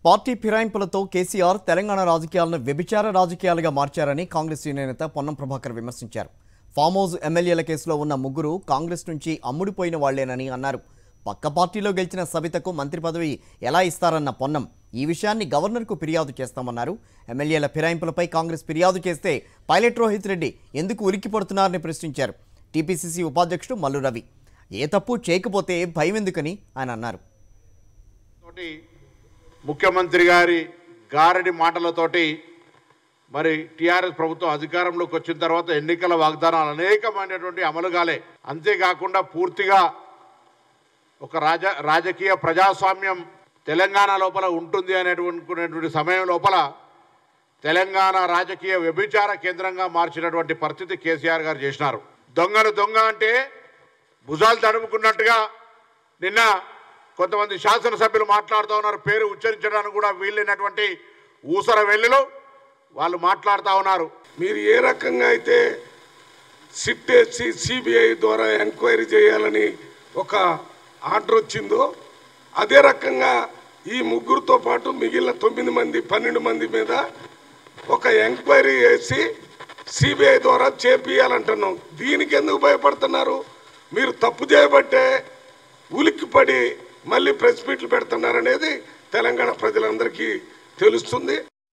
party ఫిరాయింపులతో KCR Telangana రాజకీయాలను వ్యభిచార రాజకీయాలుగా మార్చారని Congress senior నేత పొన్నం ప్రభాకర్ విమర్శించారు ఫామ్ హౌస్ ఎమ్మెల్యేల కేసులో ఉన్న ముగ్గురు కాంగ్రెస్ నుంచి అమ్ముడిపోయిన వాళ్లేనని అన్నారు పక్క పార్టీలో గెలిచిన సవితకు మంత్రి పదవి ఎలా ఇస్తారన్న పొన్నం ఈ విషయాన్ని గవర్నర్కు ఫిర్యాదు చేస్తామన్నారు ఎమ్మెల్యేల ఫిరాయింపులపై కాంగ్రెస్ ఫిర్యాదు చేస్తే పైలట్ రోహిత్ రెడ్డి ఎందుకు ఉలిక్కి పడుతున్నారని ప్రశ్నించారు టీపీసీసీ ఉపాధ్యక్షుడు మల్లు రవి ఏ తప్పు చేయకపోతే భయం ఎందుకని ఆయన అన్నారు తోటి ముఖ్యమంత్రి గారి గారడి మాటలతోటి మరి టిఆర్ఎస్ ప్రభుత్వం అధికారంలోకి వచ్చిన తర్వాత ఎన్నికల వాగ్దానాలు అనేకమైనటువంటి అమలు కాలే అంతేకాకుండా పూర్తిగా ఒక రాజ రాజకీయ ప్రజాస్వామ్యం తెలంగాణ లోపల ఉంటుంది అనేటువంటి సమయం లోపల తెలంగాణ రాజకీయ వ్యభిచార కేంద్రంగా మార్చినటువంటి పరిస్థితి కేసీఆర్ గారు చేసినారు దొంగను దొంగ అంటే భుజాలు తడుముకున్నట్టుగా నిన్న కొంతమంది శాసనసభ్యులు మాట్లాడుతూ ఉన్నారు పేరు ఉచ్చరించడానికి కూడా వీలైనటువంటి ఊసర వెల్లులు వాళ్ళు మాట్లాడుతూ ఉన్నారు మీరు ఏ రకంగా అయితే సిట్ వేసి సిబిఐ ద్వారా ఎంక్వైరీ చేయాలని ఒక ఆర్డర్ వచ్చిందో అదే రకంగా ఈ ముగ్గురుతో పాటు మిగిలిన తొమ్మిది మంది పన్నెండు మంది మీద ఒక ఎంక్వైరీ చేసి సిబిఐ ద్వారా చేపియాలంటున్నాం దీనికి ఎందుకు భయపడుతున్నారు మీరు తప్పు చేయబట్టే ఉలిక్కిపడి మళ్ళీ ప్రెస్ మీట్లు పెడుతున్నారనేది తెలంగాణ ప్రజలందరికీ తెలుస్తుంది